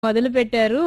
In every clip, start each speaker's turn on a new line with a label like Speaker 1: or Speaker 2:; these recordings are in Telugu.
Speaker 1: మొదలుపెట్టారు.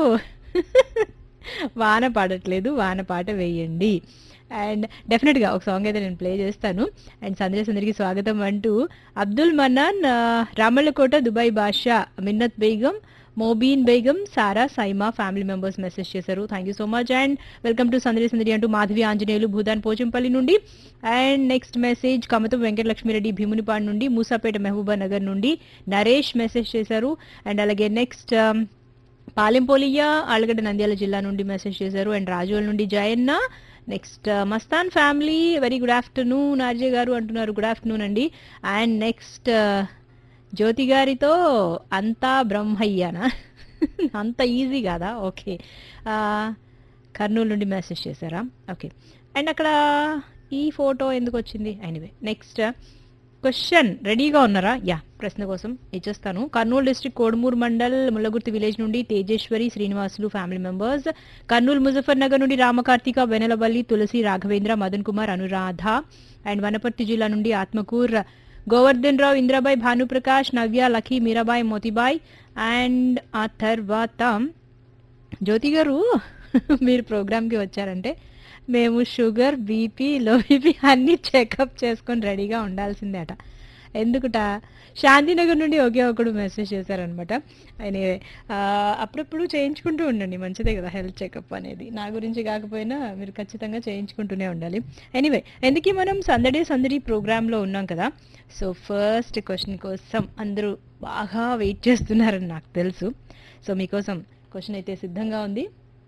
Speaker 1: వాన పడట్లేదు. వాన పాట వేయండి. అండ్ డెఫినిట్‌గా ఒక సాంగ్ అయితే నేను ప్లే చేస్తాను. అండ్ సందేశ్ అందరికి స్వాగతం అంటూ అబ్దుల్ మన్నాన్ ఆహ్, Ramallakota, Dubai Basha, Minnat Begum, Mobeen Begum, Sara, Saima family members message చేశారు. Thank you so much and welcome to Sandadi Sandadi అంటూ మాధవి ఆంజనేయులు భూదాన్ పోచంపల్లి నుండి and next message Kamatham Venkatalakshmireddy Bheemunipadu నుండి మూసాపేట మహబూబా నగర్ నుండి నరేష్ మెసేజ్ చేశారు. అండ్ అలాగే నెక్స్ట్ పాలెంపోలియ ఆళ్ళగడ్డ నంద్యాల జిల్లా నుండి మెసేజ్ చేశారు అండ్ రాజోల్ నుండి Jayanna next Mastan family very good afternoon RJ garu అంటున్నారు గుడ్ ఆఫ్టర్నూన్ అండి అండ్ నెక్స్ట్ జ్యోతి గారితో అంతా బ్రహ్మయ్యానా అంత ఈజీ కాదా ఓకే కర్నూలు నుండి మెసేజ్ చేశారా ఓకే అండ్ అక్కడ ఈ ఫోటో ఎందుకు వచ్చింది ఎనీవే నెక్స్ట్ క్వశ్చన్ రెడీగా ఉన్నారా యా ప్రశ్న కోసం ఇచ్చేస్తాను కర్నూలు డిస్ట్రిక్ట్ కోడుమూరు మండల్ ముల్లగుర్తి విలేజ్ నుండి Tejeswari Srinivasulu family members Kurnool Muzaffarnagar నుండి రామకార్తిక వెనలబల్లి తులసి రాఘవేంద్ర మదన్ కుమార్ అనురాధ అండ్ వనపర్తి జిల్లా నుండి ఆత్మకూర్ గోవర్ధన్ రావు ఇంద్రబాయ్ భానుప్రకాష్ నవ్య లఖీ మీరాబాయ్ మోతిబాయ్ అండ్ ఆ తర్వాత జ్యోతి గారు మీరు ప్రోగ్రామ్కి వచ్చారంటే మేము షుగర్ బీపీ లో బీపీ అన్ని చెకప్ చేసుకొని రెడీగా ఉండాల్సిందే అట ఎందుకుట శాంతినగర్ నుండి ఒకే ఒకడు మెసేజ్ చేశారనమాట ఆయన అప్పుడప్పుడు చేయించుకుంటూ ఉండండి మంచిదే కదా హెల్త్ చెకప్ అనేది నా గురించి కాకపోయినా మీరు ఖచ్చితంగా చేయించుకుంటూనే ఉండాలి ఎనీవే ఎందుకు మనం సందడి సందడి ప్రోగ్రాంలో ఉన్నాం కదా సో ఫస్ట్ క్వశ్చన్ కోసం అందరూ బాగా వెయిట్ చేస్తున్నారని నాకు తెలుసు సో మీకోసం క్వశ్చన్ అయితే సిద్ధంగా ఉంది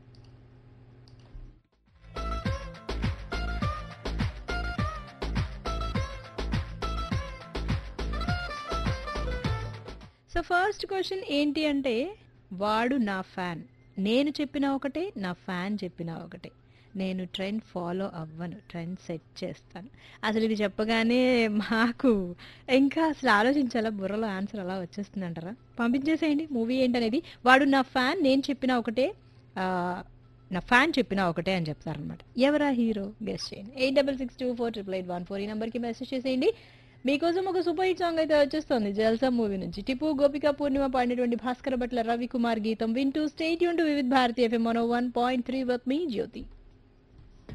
Speaker 1: సో ఫస్ట్ క్వశ్చన్ ఏంటి అంటే వాడు నా ఫ్యాన్ నేను చెప్పిన ఒకటే నా ఫ్యాన్ చెప్పిన ఒకటే నేను ట్రెండ్ ఫాలో అవ్వను ట్రెండ్ సెట్ చేస్తాను అసలు ఇది చెప్పగానే మాకు ఇంకా అసలు ఆలోచించాలా బుర్రలో ఆన్సర్ అలా వచ్చేస్తుంది అంటారా పంపించేసేయండి మూవీ ఏంటనేది వాడు నా ఫ్యాన్ నేను చెప్పిన ఒకటే ఆ, నా ఫ్యాన్ చెప్పిన ఒకటే అని చెప్తారనమాట ఎవరా హీరో గెస్ట్ చేయండి eight double six two four triple eight one four ఈ నెంబర్కి మెసేజ్ చేసేయండి మీకోసం ఒక సూపర్ హిట్ సాంగ్ అయితే వచ్చేస్తుంది జల్సా మూవీ నుంచి టిపు గోపిక పూర్ణిమ పాడినటువంటి భాస్కర భట్ల రవి కుమార్ గీతం వింటూ స్టేట్ యూన్ to Vividh Bharati FM one one point three with me Jyothi